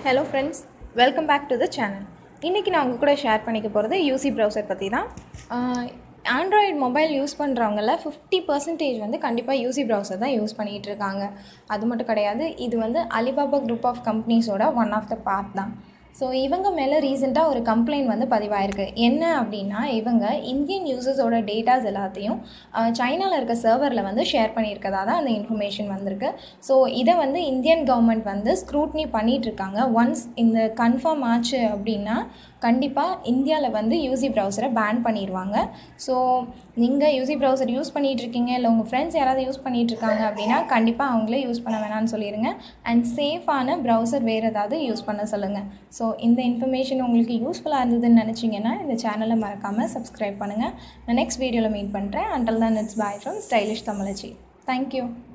hello friends welcome back to the channel இன்றைக்கி நான் உங்கள் கூட ஷேர் பண்ணிக்க போகிறது யூசி ப்ரௌசர் பற்றி தான் ஆண்ட்ராய்டு மொபைல் யூஸ் பண்ணுறவங்கள ஃபிஃப்டி பர்சன்டேஜ் வந்து கண்டிப்பாக யூசி ப்ரௌசர் தான் யூஸ் பண்ணிகிட்டு இருக்காங்க அது மட்டும் கிடையாது இது வந்து அலிபாபா குரூப் ஆஃப் கம்பெனிஸோட ஒன் ஆஃப் த பார்ட் தான் ஸோ இவங்க மேலே ரீசெண்டாக ஒரு கம்ப்ளைண்ட் வந்து பதிவாயிருக்கு என்ன அப்படின்னா இவங்க இந்தியன் யூசர்ஸோட டேட்டாஸ் எல்லாத்தையும் சைனாவில் இருக்க சர்வரில் வந்து ஷேர் பண்ணியிருக்கதா தான் அந்த இன்ஃபர்மேஷன் வந்திருக்கு ஸோ இதை வந்து இந்தியன் கவர்மெண்ட் வந்து ஸ்க்ரூட்னி பண்ணிகிட்ருக்காங்க ஒன்ஸ் இந்த கன்ஃபார்ம் ஆச்சு அப்படின்னா கண்டிப்பாக இந்தியாவில் வந்து யூசி ப்ரௌசரை பேன் பண்ணிடுவாங்க ஸோ நீங்கள் யூசி ப்ரௌசர் யூஸ் பண்ணிகிட்டு இருக்கீங்க இல்லை உங்கள் ஃப்ரெண்ட்ஸ் யாராவது யூஸ் பண்ணிகிட்டு இருக்காங்க அப்படின்னா கண்டிப்பாக அவங்களே யூஸ் பண்ண வேணாம்னு சொல்லிடுங்க அண்ட் சேஃபான ப்ரௌசர் வேறு ஏதாவது யூஸ் பண்ண சொல்லுங்கள் ஸோ இந்த இன்ஃபர்மேஷன் உங்களுக்கு யூஸ்ஃபுல்லாக இருந்ததுன்னு நினச்சிங்கன்னா இந்த சேனலை மறக்காமல் சப்ஸ்கிரைப் பண்ணுங்கள் நான் நெக்ஸ்ட் வீடியோவில் மீட் பண்ணுறேன் until then it's bye from stylish Tamizhachi thank you